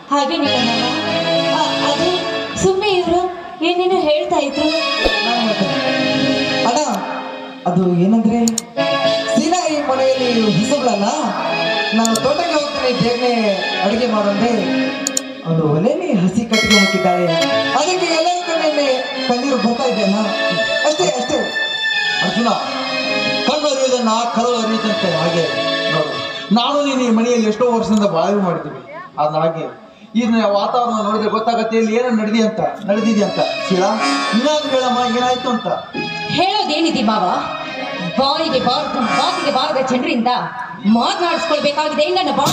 ಹಾಗೇನಿಲ್ಲ ಮಾವ ಆ, ಅದೇ ಸುಮ್ಮನೆ ಇದ್ರು ಏನೇನೋ ಹೇಳ್ತಾ ಇದ್ರು ನಾನು ಹೇಳ್ತೇನೆ. ಅಣ್ಣ ಅದು ಏನಂದ್ರೆ ಸೀನಾ ಈ ಮನೆಯಲ್ಲಿ ಹೊಸಬ್ಳಲ್ಲ ನಾನು ತೋಟಕ್ಕೆ ಹೋಗ್ತೀನಿ ಬೇಗನೆ ಅಡುಗೆ ಮಾಡೋಂದ್ರೆ ಅವಳು ಒಲೆನೇ ಹಸಿ ಕಟ್ಟಿಗೆ ಹಾಕಿದ್ದಾಳೆ ಅದಕ್ಕೆ ಎಲ್ಲರ ಕಣ್ಣಲ್ಲಿ ಕಣ್ಣೀರು ಬರ್ತಾ ಇದೆಯಲ್ಲ ಅಷ್ಟೇ ಅಷ್ಟೇ ಅರ್ಜುನ ಕಣ್ಣು ಅರಿಯುವುದನ್ನ ಕರು ಅರಿಯುತ್ತಂತೆ ಹಾಗೆ ನೋಡು ನಾನು ನೀನು ಈ ಮನೆಯಲ್ಲಿ ಎಷ್ಟೋ ವರ್ಷದಿಂದ ಬಾಳ್ವೆ ಮಾಡಿದ್ದೀವಿ ಅದ್ ಹಾಗೆ ಈ ವಾತಾವರಣ ನೋಡಿದ್ರೆ ಗೊತ್ತಾಗತ್ತೆ ಇಲ್ಲಿ ಏನೋ ನಡೆದಿ ಅಂತ ನಡೆದಿದೆ ಅಂತ ಶೀಲಾ ಇನ್ನಾದ್ರು ಹೇಳಮ್ಮ ಏನಾಯ್ತು ಅಂತ ಹೇಳೋದೇನಿದೆ ಮಾವ ಬಾಯಿಗೆ ಬಾರದ ಮಾತಿಗೆ ಬಾರದ ಜನರಿಂದ ಮಾತನಾಡಿಸ್ಕೊಳ್ಬೇಕಾಗಿದೆ ನನ್ನ ಬಾ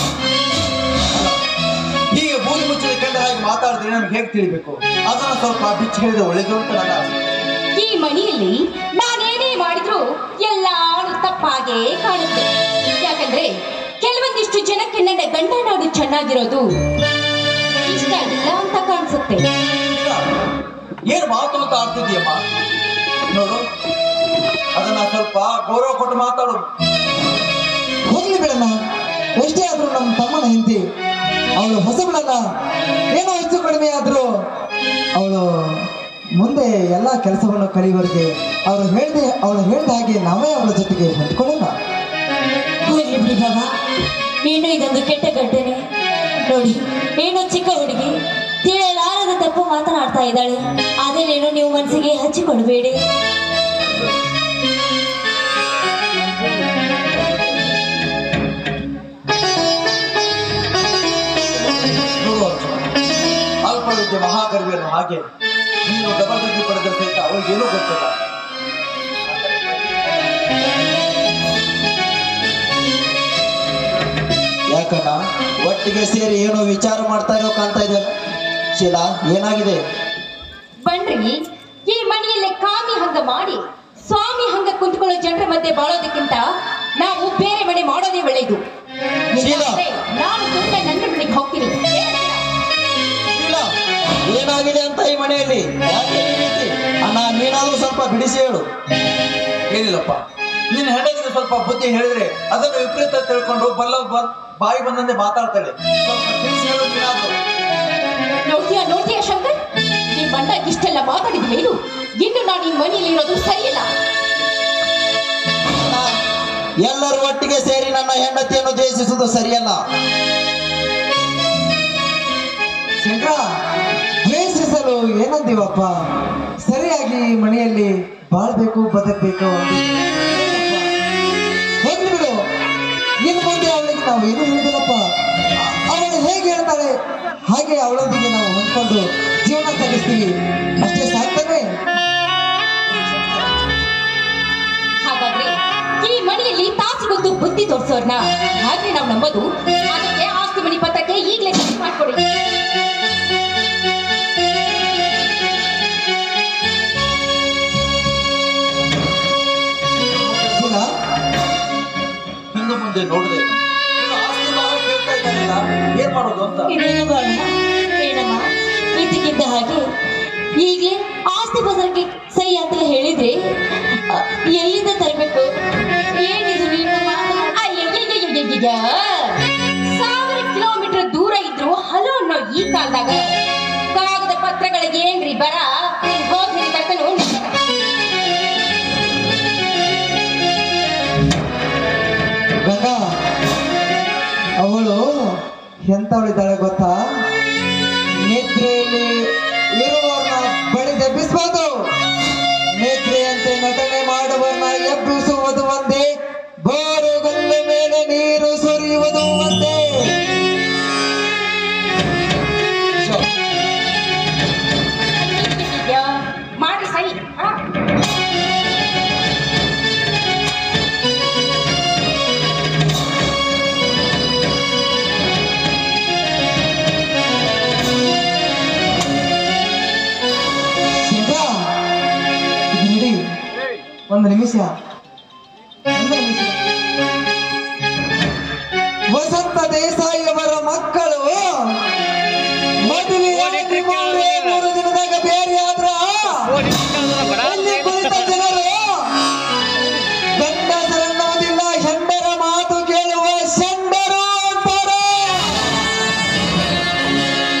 ಹೀಗೆ ಬೂದಿ ಮುಚ್ಚಿದ ಕಂಡ ಹಾಗೆ ಮಾತಾಡಿದ್ರೆ ನಮ್ಗೆ ಹೇಗೆ ತಿಳಿಬೇಕು ಅದನ್ನ ಸ್ವಲ್ಪ ಬಿಚ್ಚಿ ಹೇಳಿದ್ರೆ ಒಳ್ಳೇದು ಅಂತ ನನ್ನ ಆಸೆ. ಈ ಮನೆಯಲ್ಲಿ ನಾನೇನೇ ಮಾಡಿದ್ರು ಎಲ್ಲಾನು ತಪ್ಪಾಗೇ ಕಾಣುತ್ತೆ ಯಾಕಂದ್ರೆ ಕೆಲವೊಂದಿಷ್ಟು ಜನಕ್ಕೆ ನನ್ನ ಗಂಡ ನಾಡು ಚೆನ್ನಾಗಿರೋದು ಇಷ್ಟ ಇಲ್ಲ ಅಂತ ಕಾಣಿಸುತ್ತೆ ಶೀಲಾ, ಏನ್ ಮಾತು ಅಂತ ಆಡ್ತಿದ್ಯಮ್ಮ ನೋಡು ಅದನ್ನ ಸ್ವಲ್ಪ ಗೌರವ ಕೊಟ್ಟು ಮಾತಾಡು ಹೋಗ್ಲಿ ಬಿಡಣ್ಣ ಎಷ್ಟೇ ಆದ್ರೂ ನಮ್ಮ ತಮ್ಮನ ಹೆಂಡತಿ ಅವಳು ಹೊಸಬಳಲ್ಲ ಏನೋ ಹೆಚ್ಚು ಕಡಿಮೆ ಆದ್ರೂ ಅವಳು ಮುಂದೆ ಎಲ್ಲ ಕೆಲಸವನ್ನು ಕಲಿಯುವವರೆಗೆ ಅವಳು ಹೇಳ್ದೆ ಅವಳು ಹೇಳ್ದ ಹಾಗೆ ನಾವೇ ಅವಳ ಜೊತೆಗೆ ಹೊಂದ್ಕೊಳ್ಳೋಣ ಹೋಗ್ಲಿ ಬಿಡಿ ಬಾಬಾ ನೀನು ಇದೊಂದು ಕೆಟ್ಟ ಗಡ್ಡನೆ ನೋಡಿ ಏನು ಚಿಕ್ಕ ಹುಡುಗಿ ತಿಳಿಯಲಾರದ ತಪ್ಪು ಮಾತನಾಡ್ತಾ ಇದ್ದಾಳೆ ಅದೇನೇನು ನೀವು ಮನಸ್ಸಿಗೆ ಹಚ್ಚಿಕೊಳ್ಬೇಡಿ ನೋಡು ಅರ್ಜುನ ಅಲ್ಪ ವಿದ್ಯೆ ಮಹಾಗರ್ವಿಯನ್ನು ಹಾಗೆ ನೀನು ಡಬಲ್ ಡಿಗ್ರಿ ಪಡೆದ ಸಹಿತ ಅವಳಿಗೇನೂ ಗೊತ್ತಿಲ್ಲ ಯಾಕಣ್ಣ ಒಟ್ಟಿಗೆ ಸೇರಿ ಏನೋ ವಿಚಾರ ಮಾಡ್ತಾ ಇರೋ ಕಾಣ್ತಾ ಇದೆ ಶೀಲಾ ಏನಾಗಿದೆ ಬನ್ರಿ ಈ ಮನೆಯಲ್ಲೇ ಕಾಮಿ ಹಂಗ ಮಾಡಿ ಸ್ವಾಮಿ ಹಂಗ ಕುಂತ್ಕೊಳ್ಳೋ ಜನರ ಮಧ್ಯೆ ಬಾಳೋದಕ್ಕಿಂತ ನಾವು ಬೇರೆ ಮನೆ ಮಾಡೋದೇ ಒಳ್ಳೆಯದು ಶೀಲಾ. ಇಲ್ಲಾಂದ್ರೆ ನಾನು ತುಂಬ ನನ್ನ ಮನೆಗೆ ಹೋಗ್ತೀನಿ ಶೀಲಾ ಏನಾಗಿದೆ ಅಂತ ಈ ಮನೆಯಲ್ಲಿ ಯಾಕೆ ಈ ರೀತಿ ಅಣ್ಣ ನೀನಾದ್ರೂ ಸ್ವಲ್ಪ ಬಿಡಿಸಿ ಹೇಳು ಏನಿಲ್ಲಪ್ಪ ನಿನ್ನ ಹೆಂಡತಿಗೆ ಸ್ವಲ್ಪ ಬುದ್ಧಿ ಹೇಳಿದ್ರೆ ಅದನ್ನು ವಿಪರೀತ ತಿಳ್ಕೊಂಡು ಬಲ್ಲ ಬ- ಬಾಯಿ ಬಂದಂತೆ ಮಾತಾಡ್ತಾಳೆ ಸ್ವಲ್ಪ ತಿಳಿಸಿ ಹೇಳು ನೀನಾದ್ರು ನೋಡ್ತೀಯಾ ನೋಡ್ತೀಯಾ ಶಂಕರ್ ನಿಮ್ಮ ಅಣ್ಣ ಇಷ್ಟೆಲ್ಲ ಮಾತಾಡಿದ ಮೇಲೂ ಇನ್ನು ನಾನು ಈ ಮನೆಯಲ್ಲಿ ಇರೋದು ಸರಿಯಿಲ್ಲ ಅಣ್ಣ, ಎಲ್ಲರೂ ಒಟ್ಟಿಗೆ ಸೇರಿ ನನ್ನ ಹೆಂಡತಿಯನ್ನು ದ್ವೇಷಿಸುವುದು ಸರಿಯಲ್ಲ ಶಂಕರ ದ್ವೇಷಿಸಲು ಏನಂದೀವಪ್ಪ ಸರಿಯಾಗಿ ಈ ಮನೆಯಲ್ಲಿ ಬಾಳ್ಬೇಕು ಬದುಕಬೇಕು ಹೋಗ್ಲಿ ಬಿಡು ಇನ್ನು ಮುಂದೆ ಅವಳಿಗೆ ನಾವು ಏನು ಹೇಳಿದಿಲ್ಲಪ್ಪ ಅವಳು ಹೇಗೆ ಹೇಳ್ತಾಳೆ ಹಾಗೆ ಅವಳೊಂದಿಗೆ ನಾವು ಹೊಂದ್ಕೊಂಡು ಜೀವನ ಸಾಗಿಸ್ತೀವಿ ಅಷ್ಟೇ ಸಾಕ್ತಾನೆ ಹಾಗಾದ್ರೆ ಈ ಮನೆಯಲ್ಲಿ ತಾಸಿಗೊತ್ತು ಬುದ್ಧಿ ತೋರಿಸೋರ್ನ ಹಾಗೆ ನಾವು ನಂಬೋದು ಅದಕ್ಕೆ ಆಸ್ತಿ ಮನೆ ಪತ್ರಕ್ಕೆ ಈಗಲೇ ಸಹಿ ಮಾಡ್ಕೊಡಿ ಶೀಲಾ, ಹಿಂದೆ ಮುಂದೆ ನೋಡಿದೆ ಇನ್ನು ಆಸ್ತಿ ಭಾಗ ಕೇಳ್ತಾ ಇದ್ದಾನಲ್ಲ ಏನ್ ಮಾಡೋದು ಅಂತ ಇದೇನು ಬೇಡ ಏನಮ್ಮ ಇದಕ್ಕಿದ್ದ ಹಾಗೆ ಈಗಲೇ ಆಸ್ತಿ ಪತ್ರಕ್ಕೆ ಸಹಿ ಅಂತ ಹೇಳಿದ್ರೆ ಅ, ಎಲ್ಲಿಂದ ತರಬೇಕು ಏನಿದು ನೀನು ಮಾತು? ಅಯ್ಯಯ್ಯಯ್ಯಯ್ಯಯ್ಯಯ್ಯ. ಸಾವಿರ ಕಿಲೋಮೀಟರ್ ದೂರ ಇದ್ರು ಹಲೋ ಅನ್ನೋ ಈ ಕಾಲದಾಗ ಕಾಗದ ಪತ್ರಗಳಿಗೆ ಏನ್ರಿ ಬರ ಹೋಗಿ ಕರ್ಕೊಂಡು ಗಂಗಾ ಅವಳು ಎಂತವಳಿದ್ದಾಳೆ ಗೊತ್ತಾ ನಿದ್ರೆಯಲ್ಲಿ ಇರುವವರನ್ನ ಬಡಿದೆಬ್ಬಿಸಬಹುದು ನಿದ್ರೆಯಂತೆ ನಟನೆ ಮಾಡುವವರನ್ನ ಎಬ್ಬಿಸುವುದು ಒಂದೇ ಬೋರುಗಲ್ಲು ಮೇಲೆ ನೀರು ಸುರಿಯುವುದು ಒಂದೇ ಶೋ, ಮಾಡಿ ಸಹಿ ಆ. ಶಂಕರ, ಇದು ನೋಡಿ ಒಂದು ನಿಮಿಷ ಒಂದು ನಿಮಿಷ ವಸಂತ ದೇಸಾಯಿ ಅವರ ಮಕ್ಕಳು ಮದುವೆಯಾಗಿ ಮೂರೇ ಮೂರು ದಿನದಾಗ ಬೇರೆ ಆದ್ರ ಅಲ್ಲಿ ಕುಳಿತ ಜನರು ಗಂಡಸರನ್ನುವುದಿಲ್ಲ ಹೆಂಡರ ಮಾತು ಕೇಳುವ ಶಂಡರು ಅಂತಾರೆ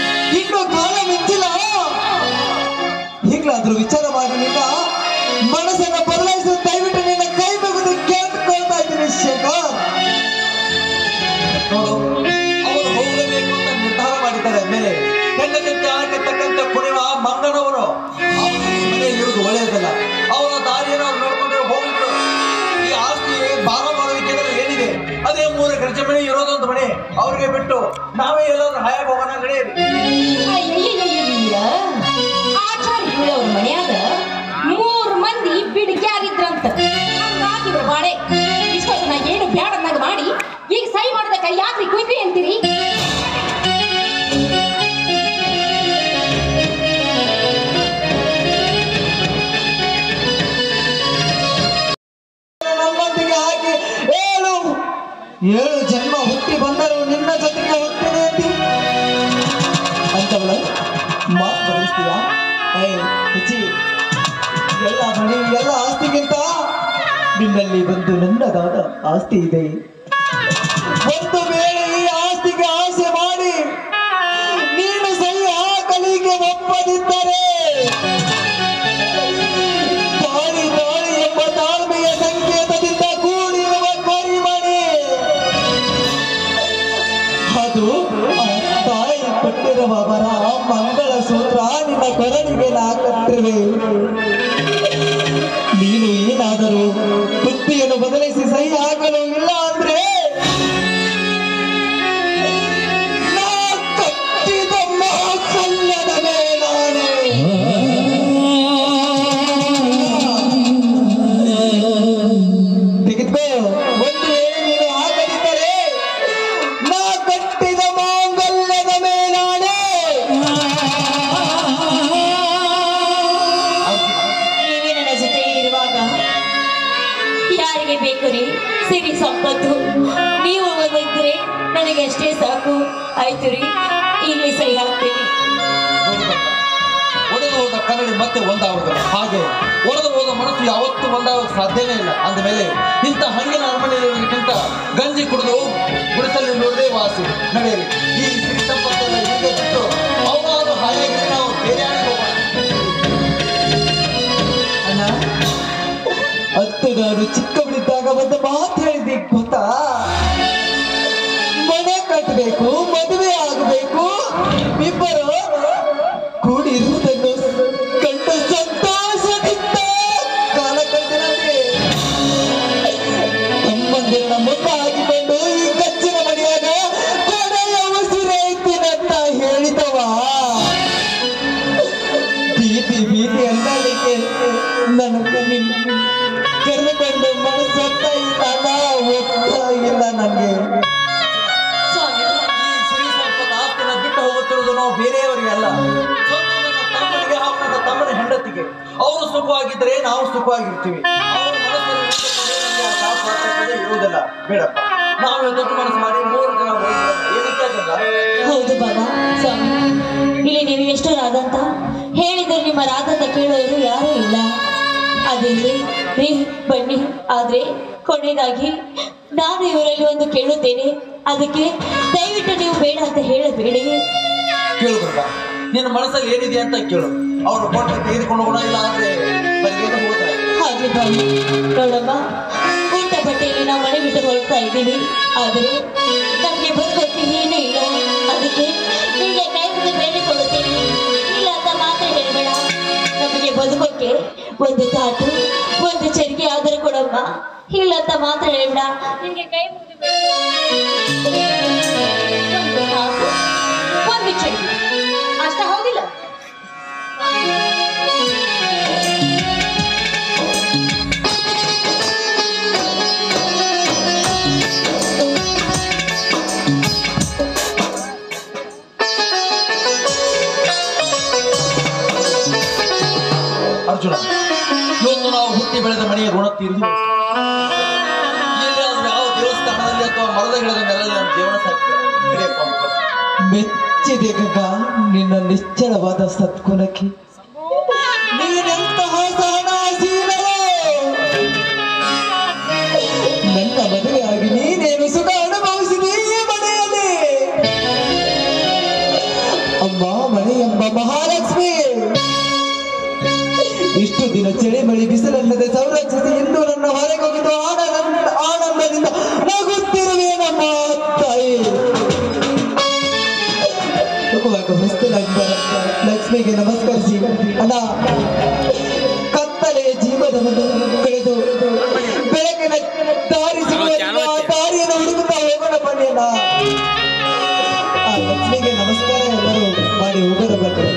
ನೋಡು ಅವರು ಹೋಗಲೇಬೇಕು ಅಂತ ನಿರ್ಧಾರ ಮಾಡಿದ್ದಾರೆ ಮೇಲೆ ಹೆಂಡತಿ ತ್ಯಾಗಕ್ಕೆ ತಕ್ಕಂತೆ ಕುಣಿವ ಮಂಗನವರು ಅವರು ಈ ಮನೆಯಲ್ಲಿ ಇರುವುದು ಒಳ್ಳೆಯದಲ್ಲ ಅವರ ದಾರಿಯನ್ನು ಅವ್ರು ನೋಡ್ಕೊಂಡು ಹೋಗಿದ್ರು ಈ ಆಸ್ತಿ ಭಾಗ ಮಾಡೋದಕ್ಕೆ ಏನಿದೆ ಅದೇ ಮೂರು ಎಕರೆ ಜಮೀನು ಇರೋದೊಂದು ಮನೆ ಅವ್ರಿಗೆ ಬಿಟ್ಟು ನಾವೇ ಎಲ್ಲಾದ್ರೂ ಹಾಯಾಗಿ ಹೋಗೋಣ ನಡೆಯಿರಿ ಅಯ್ಯಯ್ಯಯ್ಯಯ್ಯ. ಆಚಾರ್ಯರು ಅವ್ರ ಮನ್ಯಾಗ ಮೂರ್ ಮಂದಿ ಬಿಡಿಕೆ ಆಗಿದ್ರಂತ ಹಂಗಾಗಿ ಇವ್ರ ಬಾಳೆ ಇಷ್ಟೊತ್ತು ನಾ ಏನು ಬ್ಯಾಡನ್ನಾಗ ಮಾಡಿ ಈಗ ಸೈ ಮಾಡಿದ ಕೈ ಯಾಕ್ರಿ ಕುಯ್ದ್ವಿ ಅಂತೀರಿ ನಮ್ಮೊಂದಿಗೆ ಹಾಕಿ ಏಳು ಏಳು ಜನ್ಮ ಹುಟ್ಟಿ ಬಂದರು ನಿನ್ನ ಜೊತೆಗೆ ಹುಟ್ಟಿದೆ ಅಂತಿ ಅಂತವಳ ಮಾತು ಬದಲಿಸ್ತೀಯ ಏ ಹುಚ್ಚಿ ಎಲ್ಲ ಮನೆ ಎಲ್ಲ ಆಸ್ತಿಗಿಂತ ನಿನ್ನಲ್ಲಿ ಒಂದು ನನ್ನದಾದ ಆಸ್ತಿ ಇದೆ ಒಂದು ವೇಳೆ ಈ ಆಸ್ತಿಗೆ ಆಸೆ ಮಾಡಿ ನೀನು ಸಹಿ ಹಾಕಲಿಕ್ಕೆ ಒಪ್ಪದಿದ್ದರೆ ತಾಳಿ ತಾಳಿ ಎಂಬ ತಾಳ್ಮೆಯ ಸಂಕೇತದಿಂದ ಕೂಡಿರುವ ಕರಿಮಣಿ ಅದು ಆ ತಾಯಿ ಕೊಟ್ಟಿರುವ ವರ ಮಂಗಳ ಸೂತ್ರ ನಿನ್ನ ಕೊರಳಿಗೆ ನಾ ಕಟ್ಟಿರುವೆ ನೀನು ಏನಾದರೂ ಬುದ್ಧಿಯನ್ನು ಬದಲಿಸಿ ಸಹಿ ಹಾಕಲು ಇಲ್ಲ ಅಂದ್ರೆ ನಾ ಕಟ್ಟಿದ ಮಾಕಲ್ಯದ ಮೇಲಾಣೆ ತೆಗೆದುಕೋ ಒಂದು ವೇಳೆ ನೀನು ಆಗದಿದ್ದರೆ ನಾ ಕಟ್ಟಿದ ಮಾಂಗಲ್ಯದ ಮೇಲಾಣೆ ನೀವೇ ನನ್ನ ಜೊತೆ ಇರುವಾಗ ಯಾರಿಗೆ ಬೇಕು ರೀ ಸಿರಿ ಸಂಪತ್ತು ನೀವು ಒಂದಿದ್ರೆ ನನಗೆ ಅಷ್ಟೇ ಸಾಕು ಆಯ್ತು ರೀ ಇಲ್ಲಿ ಸೈ ಹಾಕ್ತೀನಿ ಒಡೆದು ಹೋದ ಕನ್ನಡಿ ಮತ್ತೆ ಒಂದಾಗುತ್ತದೆ ಹಾಗೆ ಒಡೆದು ಹೋದ ಮನಸ್ಸು ಯಾವತ್ತೂ ಒಂದಾಗಕ್ಕೆ ಸಾಧ್ಯನೇ ಇಲ್ಲ ಅಂದಮೇಲೆ ಇಂಥ ಹಂಗಿನ ಅರಮನೆಗಿಂತ ಗಂಜಿ ಕುಡಿದು ಗುಡಿಸಲು ನೋಡದೆ ವಾಸಿ ನಡೆಯಲಿ ಈ ಸಿರಿ ಸಂಪತ್ತೆಲ್ಲ ಹೀಗೆ ಬಿಟ್ಟು ಅವನಾದ್ರು ಹಾಯಾಗಿ ನಾವು ಬೇರೆ ಆಗಿ ಹೋಗೋಣ ಅಣ್ಣ ಹತ್ತು ನಾನು ಚಿಕ್ಕವಳಿದ್ದಾಗ ಒಂದು ಮಾತು ಹೇಳಿದ್ದೆ ಗೊತ್ತಾ ಮನೆ ಕಟ್ಟಬೇಕು ಮದುವೆ ಆಗಬೇಕು ಇಬ್ಬರು ಕೂಡಿರುವುದನ್ನು ಕಂಡು ಸಂತೋಷದಿಂದ ಕಾಲ ಕಟ್ಟಿದಂತೆ ತಮ್ಮಂದಿರನ್ನ ಮುಖ ಹಾಕಿಕೊಂಡು ಈ ಕಚ್ಚಿನ ಮನೆಯಾಗ ಕೊನೆಯ ಉಸಿರೈತಿನಂತ ಹೇಳಿದವ ಬೀದಿ ಬೀದಿ ಅಲ್ಲಲಿಕ್ಕೆ ನನಗೆ ನಿನ್ನ ಕರೆದುಕೊಂಡು ಮನಸ್ಸೊತ್ತ ಇಲ್ಲ ಒತ್ತ ಇಲ್ಲ ನನಗೆ ಸ್ವಾಮಿ ಈ ಸಿರಿ ಸಂಪತ್ತು ಆಸ್ತಿನ ಬಿಟ್ಟು ಹೋಗುತ್ತಿರುವುದು ನಾವು ಬೇರೆಯವರಿಗೆ ಅಲ್ಲ ಸ್ವಂತ ನನ್ನ ತಮ್ಮನಿಗೆ ಹಾಗೂ ನನ್ನ ತಮ್ಮನ ಹೆಂಡತಿಗೆ ಅವರು ಸುಖವಾಗಿದ್ದರೆ ನಾವು ಸುಖವಾಗಿರ್ತೀವಿ ಅವರ ಮನಸ್ಸನ್ನು ಇಟ್ಟುಕೊಂಡು ನಮಗೆ ಆ ಸ್ವಾತಂತ್ರ್ಯ ಇರುವುದಿಲ್ಲ ಬೇಡಪ್ಪ ನಾವು ದೊಡ್ಡ ಮನಸ್ಸು ಮಾಡಿ ಮೂರು ಜನ ಹೋಗಿರೋಣ. ಏನಕ್ಕೆ ಅದಲ್ಲ ಹೌದು ಬಾಬಾ ಸ್ವಾಮಿ ಇಲ್ಲಿ ನೀವು ಎಷ್ಟು ರಾದಂತ ಹೇಳಿದರೆ ನಿಮ್ಮ ರಾದಂತ ಕೇಳೋರು ಯಾರೂ ಇಲ್ಲ ಅದಿರಲಿ ರೀ ಬನ್ನಿ ಆದ್ರೆ ಕೊನೆಯದಾಗಿ ನಾನು ಇವರಲ್ಲಿ ಒಂದು ಕೇಳುತ್ತೇನೆ ಅದಕ್ಕೆ ದಯವಿಟ್ಟು ನೀವು ಬೇಡ ಅಂತ ಹೇಳಬೇಡಿ ಕೇಳು ಗಂಗ ನಿನ್ನ ಮನಸ್ಸಲ್ಲಿ ಏನಿದೆ ಅಂತ ಕೇಳು ಅವರು ಕೊಟ್ಟರೆ ತೆಗೆದುಕೊಂಡು ಹೋಗೋಣ ಇಲ್ಲ ಅಂದ್ರೆ ಬರಿಗೇನು ಹೋಗ್ತಾರೆ ಹಾಗೆ ಬನ್ನಿ ನೋಡಮ್ಮ ಊಟ ಬಟ್ಟೆಯಲ್ಲಿ ನಾವು ಮನೆ ಬಿಟ್ಟು ಹೊರಡ್ತಾ ಇದ್ದೀವಿ ಆದರೆ ನಮಗೆ ಬದುಕೋಕೆ ಏನೂ ಇಲ್ಲ ಅದಕ್ಕೆ ನಿಮಗೆ ಕೈ ಮುಗಿದು ಬೇಡಿಕೊಳ್ಳುತ್ತೇನೆ ಇಲ್ಲ ಅಂತ ಮಾತ್ರ ಹೇಳ್ಬೇಡ ನಮಗೆ ಬದುಕೋಕೆ ಒಂದು ತಾಟು ಒಂದು ಚರಿಗೆ ಆದರೂ ಕೊಡಮ್ಮ ಇಲ್ಲ ಅಂತ ಮಾತ್ರ ಹೇಳ್ಬೇಡ ನಿಮಗೆ ಕೈ ಮುಗಿದು ಬೇಡ್ಕೊಳ್ತೀನಿ. ಒಂದು ತಾಟು ಒಂದು ಚರಿಗೆ ಅಷ್ಟ ಹೌದಿಲ್ಲ ಅರ್ಜುನ ಇವತ್ತು ನಾವು ಹುಟ್ಟಿ ಬೆಳೆದ ಮನೆಯ ಋಣ ತೀರಿದು ಎಲ್ಲಿಯಾದ್ರೂ ಯಾವ ದೇವಸ್ಥಾನದಲ್ಲಿ ಅಥವಾ ಮರದ ಗಿಡದ ನೆಲದಲ್ಲಿ ನಮ್ಮ ಜೀವನ ಸಾಕ್ತಾರೆ ನಡೆಯಪ್ಪ ಮಕ್ಕಳು. ಮೆಚ್ಚಿದೆ ಗಂಗ ನಿನ್ನ ನಿಶ್ಚಲವಾದ ಸತ್ಗುಣಕ್ಕೆ ನೀನೆಂತಹ ಸಹನಾಶೀಲವೋ ನನ್ನ ಮದುವೆಯಾಗಿ ನೀನೇನು ಸುಖ ಅನುಭವಿಸಿದೆ ಈ ಮನೆಯಲ್ಲಿ ಅಮ್ಮ ಮನೆ ಎಂಬ ಮಹಾಲಕ್ಷ್ಮಿ ಇಷ್ಟು ದಿನ ಚಳಿ ಮಳಿ ಬಿಸಿಲಲ್ಲದೆ ಸಂರಕ್ಷಿಸಿ ಇಂದು ನನ್ನ ಹೊರಗೆ ಹೋಗಿದ್ದು ಆನಂದ ಆನಂದದಿಂದ ನಗುತ್ತಿರುವೆ ನಮ್ಮ ತಾಯಿ ಮುದ್ದು ಲಕ್ಷ್ಮ- ಲಕ್ಷ್ಮಿಗೆ ನಮಸ್ಕರಿಸಿ ಅಣ್ಣ ಕತ್ತಲೆಯ ಜೀವನವನ್ನು ಕಳೆದು ಬೆಳಕಿನ ದಾರಿ ಸಿಗುವ ಆ ದಾರಿಯನ್ನು ಹುಡುಕುತ್ತಾ ಹೋಗೋಣ ಬನ್ನಿ ಅಣ್ಣ ಆ ಲಕ್ಷ್ಮಿಗೆ ನಮಸ್ಕಾರ ಎಲ್ಲರೂ ಮಾಡಿ ಹೋಗೋಣ ಬನ್ನಿ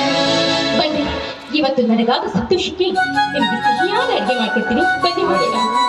ಬನ್ನಿ ಇವತ್ತು ನನಗಾದ ಸಂತೋಷಕ್ಕೆ ನಿಮ್ಗೆ ಸಿಹಿಯಾದ ಅಡುಗೆ ಮಾಡ್ಕೊಡ್ತೀನಿ ಬನ್ನಿ ಮಾಡೋಣ